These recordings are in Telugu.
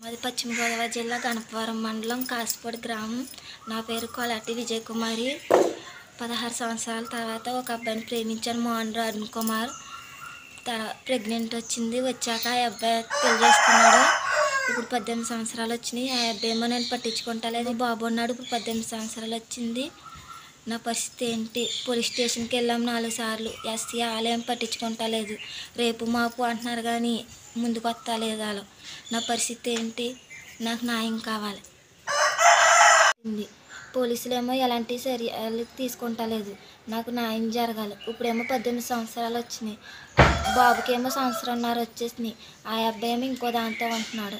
మాది పశ్చిమ గోదావరి జిల్లా గణపవరం మండలం కాసిపూడి గ్రామం నా పేరు కోలాటి విజయకుమారి పదహారు సంవత్సరాల తర్వాత ఒక అబ్బాయిని ప్రేమించాను మోహన్ అరుణ్ కుమార్ తర్వాత ప్రెగ్నెంట్ వచ్చింది వచ్చాక ఆ అబ్బాయి పెళ్లి చేసుకున్నాడు ఇప్పుడు పద్దెనిమిది సంవత్సరాలు వచ్చినాయి ఆ అబ్బాయి ఏమో నేను పట్టించుకుంటలేదు బాబు ఉన్నాడు ఇప్పుడు పద్దెనిమిది సంవత్సరాలు వచ్చింది నా పరిస్థితి ఏంటి పోలీస్ స్టేషన్కి వెళ్ళాం నాలుగు సార్లు ఎస్సీ ఆలయం పట్టించుకుంటలేదు రేపు మాపు అంటున్నారు కానీ ముందుకు వస్తలేదు వాళ్ళు నా పరిస్థితి ఏంటి నాకు న్యాయం కావాలి ఉంది. పోలీసులేమో ఎలాంటి చర్యలు తీసుకుంటలేదు నాకు న్యాయం జరగాలి ఇప్పుడేమో పద్దెనిమిది సంవత్సరాలు వచ్చినాయి బాబుకేమో సంవత్సరంన్నర వచ్చేసినాయి ఆ అబ్బాయి ఏమో ఇంకో దాంతో ఉంటున్నాడు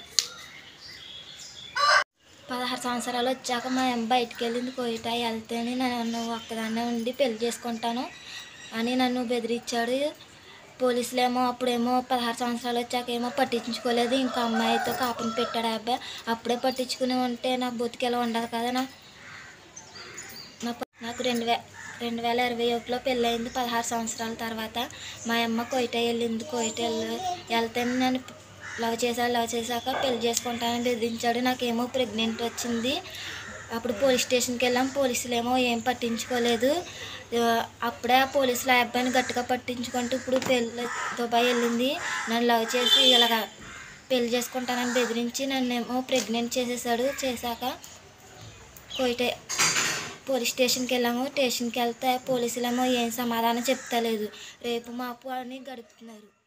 పదహారు సంవత్సరాలు వచ్చాక మా అమ్మ బయటికి వెళ్ళింది కోయిట వెళ్తేనే నన్ను ఒక్కదాన్నే ఉండి పెళ్లి చేసుకుంటాను అని నన్ను బెదిరించాడు పోలీసులేమో అప్పుడేమో పదహారు సంవత్సరాలు వచ్చాక ఏమో పట్టించుకోలేదు ఇంకా అమ్మాయితో కాపం పెట్టాడు ఆ అబ్బాయి అప్పుడే పట్టించుకుని ఉంటే నా బతుకెలా ఉండదు కదా నా నా ప- నాకు రెండు వే రెండు వేల ఇరవై ఒకటిలో పెళ్ళయింది పదహారు సంవత్సరాల తర్వాత మా అమ్మ కోయిట వెళ్ళింది కోయిట వెళ్ళి వెళ్తే నన్ను లవ్ చేశాడు లవ్ చేశాక పెళ్లి చేసుకుంటానని బెదిరించాడు నాకేమో ప్రెగ్నెంట్ వచ్చింది అప్పుడు పోలీస్ స్టేషన్కి వెళ్ళాం పోలీసులు ఏమో ఏం పట్టించుకోలేదు ఆ, అప్పుడే ఆ పోలీసులు ఆ అబ్బాయిని గట్టిగా పట్టించుకుంటూ ఇప్పుడు పెళ్ళి దుబాయ్ వెళ్ళింది నన్ను లవ్ చేసి ఇలాగ పెళ్లి చేసుకుంటానని బెదిరించి నన్ను ఏమో ప్రెగ్నెంట్ చేసేసాడు చేశాక కోయిట పోలీస్ స్టేషన్కి వెళ్ళాము స్టేషన్కి వెళ్తే పోలీసులేమో ఏం సమాధానం చెప్తలేదు రేపు మాపు అని గడుపుతున్నారు